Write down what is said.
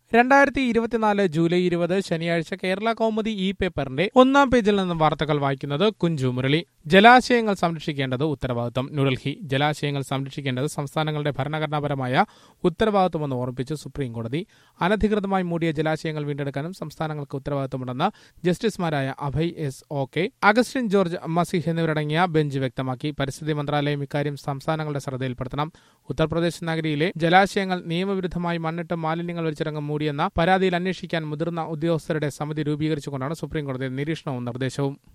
രണ്ടായിരത്തി ഇരുപത്തിനാല് ജൂലൈ ഇരുപത് ശനിയാഴ്ച കേരള കൗമുദി ഇ പേപ്പറിന്റെ ഒന്നാം പേജിൽ നിന്നും വാർത്തകൾ വായിക്കുന്നത് കുഞ്ചു മുരളി ജലാശയങ്ങൾ സംരക്ഷിക്കേണ്ടത് ഉത്തരവാദിത്തം ന്യൂഡൽഹി ജലാശയങ്ങൾ സംരക്ഷിക്കേണ്ടത് സംസ്ഥാനങ്ങളുടെ ഭരണഘടനാപരമായ ഉത്തരവാദിത്തമെന്ന് ഓർമ്മിപ്പിച്ച് സുപ്രീം കോടതി അനധികൃതമായി മൂടിയ ജലാശയങ്ങൾ വീണ്ടെടുക്കാനും സംസ്ഥാനങ്ങൾക്ക് ഉത്തരവാദിത്തമുണ്ടെന്ന് ജസ്റ്റിസുമാരായ Abhay S O K Augustine George Masih എന്നിവരടങ്ങിയ ബെഞ്ച് വ്യക്തമാക്കി പരിസ്ഥിതി മന്ത്രാലയം ഇക്കാര്യം സംസ്ഥാനങ്ങളുടെ ശ്രദ്ധയിൽപ്പെടുത്തണം ഉത്തർപ്രദേശ് നഗരിയിലെ ജലാശയങ്ങൾ നിയമവിരുദ്ധമായി മണ്ണിട്ട് മാലിന്യങ്ങൾ വലിച്ചിറങ്ങും മൂടിയെന്ന പരാതിയിൽ അന്വേഷിക്കാൻ മുതിർന്ന ഉദ്യോഗസ്ഥരുടെ സമിതി രൂപീകരിച്ചുകൊണ്ടാണ് സുപ്രീംകോടതി നിരീക്ഷണവും നിർദ്ദേശവും